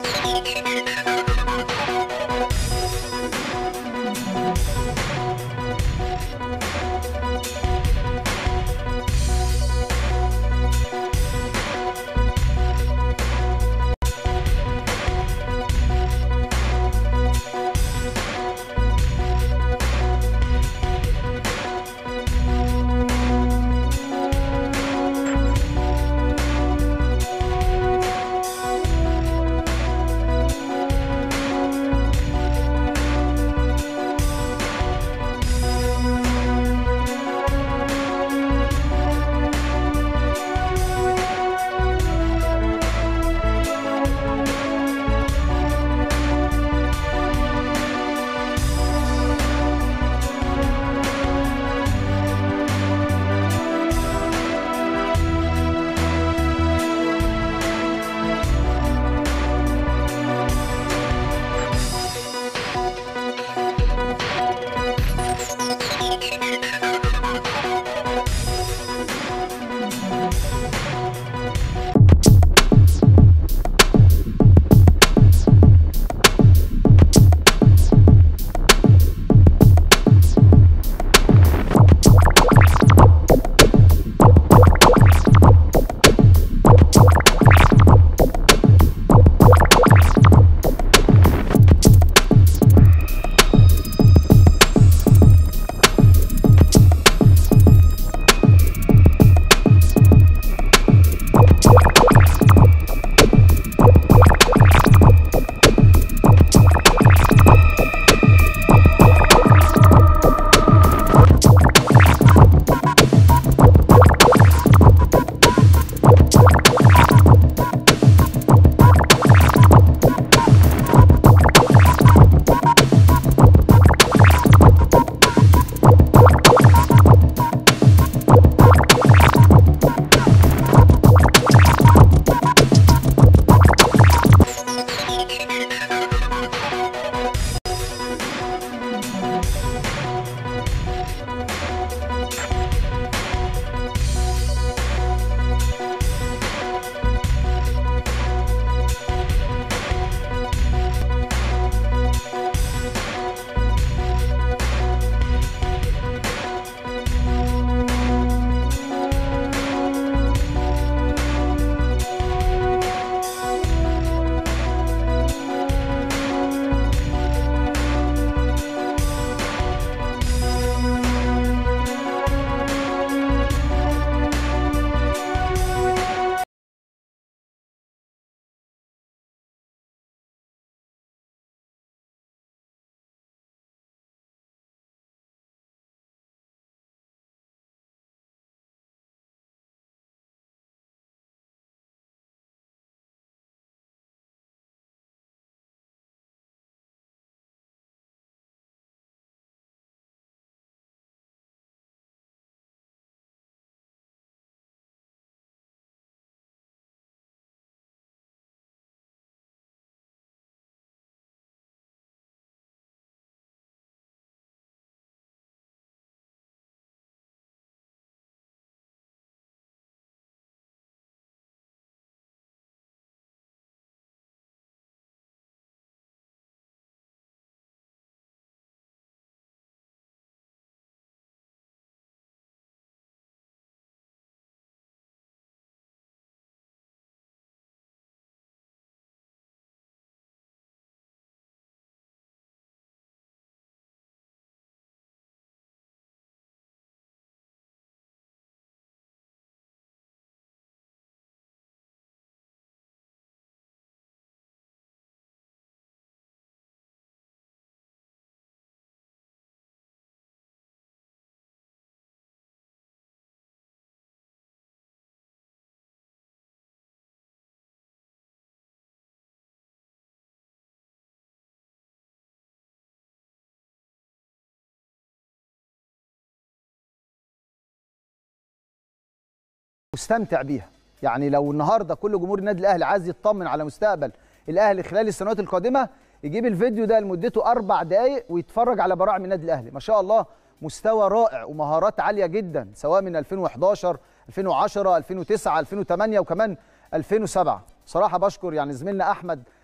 مستمتع بيها يعني لو النهارده كل جمهور النادي الاهلي عايز يطمن على مستقبل الاهلي خلال السنوات القادمه يجيب الفيديو ده لمدته اربع دقائق ويتفرج على براعم النادي الاهلي ما شاء الله مستوى رائع ومهارات عاليه جدا سواء من 2011 2010 2009 2008 وكمان 2007 صراحه بشكر يعني زميلنا احمد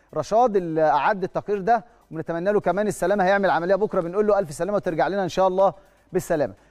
رشاد اللي اعد التقرير ده وبنتمنى له كمان السلامه هيعمل عمليه بكره بنقول له الف سلامه وترجع لنا ان شاء الله بالسلامه